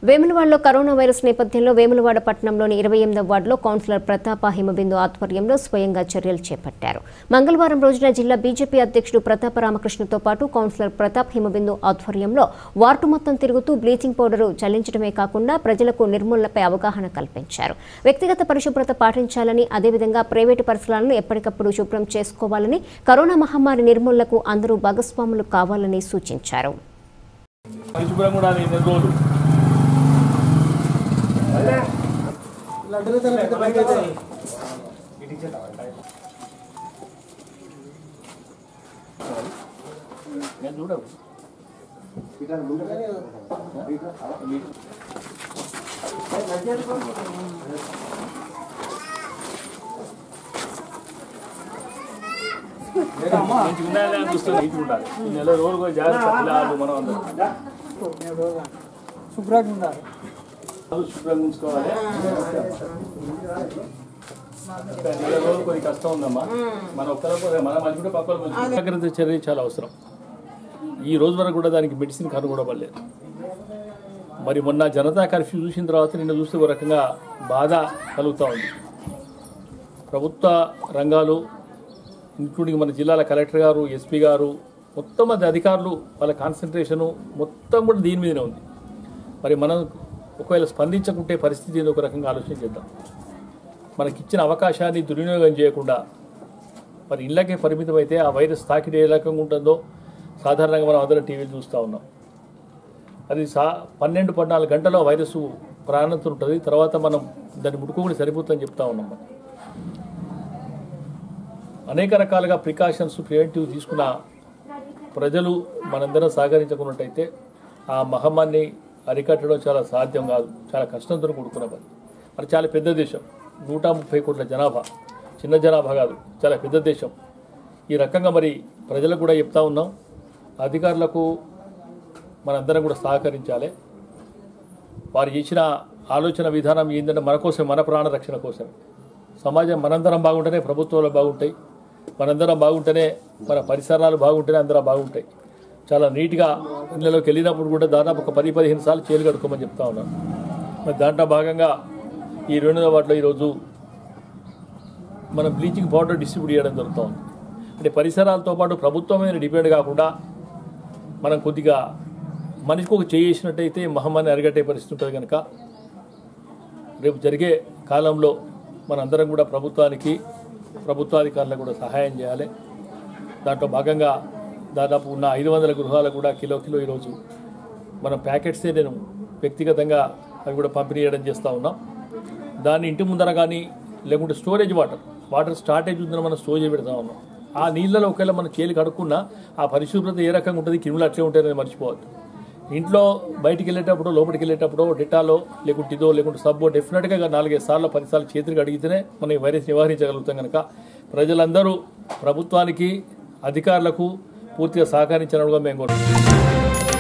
వేములవాడలో corona virus నేపథ్యంలో వేములవాడ పట్టణంలోని ఇరవై ఎనిమిదవ వార్డులో కౌన్సిలర్ ప్రతాప హిమబిందు ఆధ్వర్యంలో స్వయంగా చర్యలు చేపట్టారు మంగళవారం రోజున జిల్లా బీజేపీ అధ్యక్షుడు ప్రతాప రామకృష్ణతో పాటు కౌన్సిలర్ ప్రతాప్ హిమబిందు ఆధ్వర్యంలో వార్డు మొత్తం తిరుగుతూ బ్లీచింగ్ పౌడర్ చల్లించడమే కాకుండా ప్రజలకు నిర్మూలనపై అవగాహన కల్పించారు వ్యక్తిగత పరిశుభ్రత పాటించాలని అదేవిధంగా ప్రైవేటు పరిసరాలను ఎప్పటికప్పుడు శుభ్రం చేసుకోవాలని కరోనా మహమ్మారి నిర్మూలనకు అందరూ భాగస్వాములు కావాలని సూచించారు పరిశుభ్రంగా ఉండాలి ఎన్ని రోజులు నేను చూడవు మంచిగా ఉండాలి అని చూస్తే నీట్గా ఉండాలి ఈ నెల రోజులు కూడా జాగ్రత్త పిల్లలు మనం అందరం శుభ్రంగా ఉండాలి రోజు శుభ్రంగా ఉంచుకోవాలి నెల రోజులు కొద్ది కష్టం ఉందమ్మా మన ఒక్కరు మన మంచి కూడా పక్కన మంచి జాగ్రత్త చర్య చాలా అవసరం ఈ రోజు వరకు కూడా దానికి మెడిసిన్ కనుగొనబడలేదు మరి మొన్న జనతా కర్ఫ్యూ చూసిన తర్వాత నిన్న చూస్తే ఒక రకంగా బాధ కలుగుతూ ఉంది ప్రభుత్వ రంగాలు ఇంక్లూడింగ్ మన జిల్లాల కలెక్టర్ గారు ఎస్పీ గారు మొత్తం మంది అధికారులు వాళ్ళ కాన్సన్ట్రేషను మొత్తం కూడా దీని మీదనే ఉంది మరి మనం ఒకవేళ స్పందించకుంటే పరిస్థితి ఏదో ఒక రకంగా ఆలోచన చేద్దాం మనకిచ్చిన అవకాశాన్ని దుర్వినియోగం చేయకుండా మరి ఇళ్ళకే పరిమితం అయితే ఆ వైరస్ తాకిడి ఏ రకంగా ఉంటుందో సాధారణంగా మనం అందరం టీవీలు చూస్తూ ఉన్నాం అది సా పన్నెండు పద్నాలుగు గంటల వైరస్ ప్రాణంతో ఉంటుంది తర్వాత మనం దాన్ని ముట్టుకోకుండా సరిపోతుందని చెప్తా ఉన్నాం మనం అనేక రకాలుగా ప్రికాషన్స్ ప్రివెంటివ్ తీసుకున్న ప్రజలు మనందరం సహకరించుకున్నట్టయితే ఆ మహమ్మారిని అరికట్టడం చాలా సాధ్యం కాదు చాలా కష్టంతో కూడుకున్న పని మరి చాలా పెద్ద దేశం నూట ముప్పై కోట్ల జనాభా చిన్న జనాభా కాదు చాలా పెద్ద దేశం ఈ రకంగా మరి ప్రజలకు కూడా చెప్తా ఉన్నాం అధికారులకు మనందరం కూడా సహకరించాలి వారు చేసిన ఆలోచన విధానం ఏంటంటే మన కోసం మన ప్రాణ రక్షణ కోసం సమాజం మనందరం బాగుంటేనే ప్రభుత్వాలు బాగుంటాయి మనందరం బాగుంటేనే మన పరిసరాలు బాగుంటేనే అందరం బాగుంటాయి చాలా నీట్గా ఇళ్ళలోకి వెళ్ళినప్పుడు కూడా దాదాపు ఒక పది పదిహేను సార్లు చేలు కడుక్కోమని చెప్తా ఉన్నాను మరి దాంట్లో భాగంగా ఈ రెండవ వాటిలో ఈరోజు మనం బ్లీచింగ్ పౌడర్ డిస్ట్రిబ్యూట్ చేయడం జరుగుతూ ఉంది అంటే పరిసరాలతో పాటు ప్రభుత్వం మీద డిపెండ్ కాకుండా మనం కొద్దిగా మనిషికి ఒక చేసినట్టయితే మహమ్మారిని అరిగట్టే పరిస్థితి ఉంటుంది కనుక రేపు జరిగే కాలంలో మనందరం కూడా ప్రభుత్వానికి ప్రభుత్వాధికారులకు కూడా సహాయం చేయాలి దాంట్లో భాగంగా దాదాపు ఉన్న ఐదు వందల గృహాలకు కూడా కిలో కిలో ఈరోజు మనం ప్యాకెట్సే నేను వ్యక్తిగతంగా అవి కూడా పంపిణీ చేయడం చేస్తూ ఉన్నాం దాన్ని ఇంటి ముందర కానీ లేకుంటే స్టోరేజ్ వాటర్ వాటర్ స్టార్టేజ్ ఉందని మనం స్టోరేజ్ పెడతా ఉన్నాం ఆ నీళ్ళలో ఒకవేళ మనం చేలి కడుక్కున్నా ఆ పరిశుభ్రత ఏ రకంగా ఉంటుంది కిరుములు అట్లే ఉంటాయని మర్చిపోవద్దు ఇంట్లో బయటికి వెళ్ళేటప్పుడు లోపలికి వెళ్ళేటప్పుడు డెటాలో లేకుంటే ఇదో లేకుంటే సబ్బో డెఫినెట్గా నాలుగైదు సార్లు పది సార్లు చేతులు కడిగితేనే మనం ఈ వైరస్ నివారించగలుగుతాం కనుక ప్రజలందరూ ప్రభుత్వానికి అధికారులకు పూర్తిగా సహకరించాలని మేము కోరుతున్నాం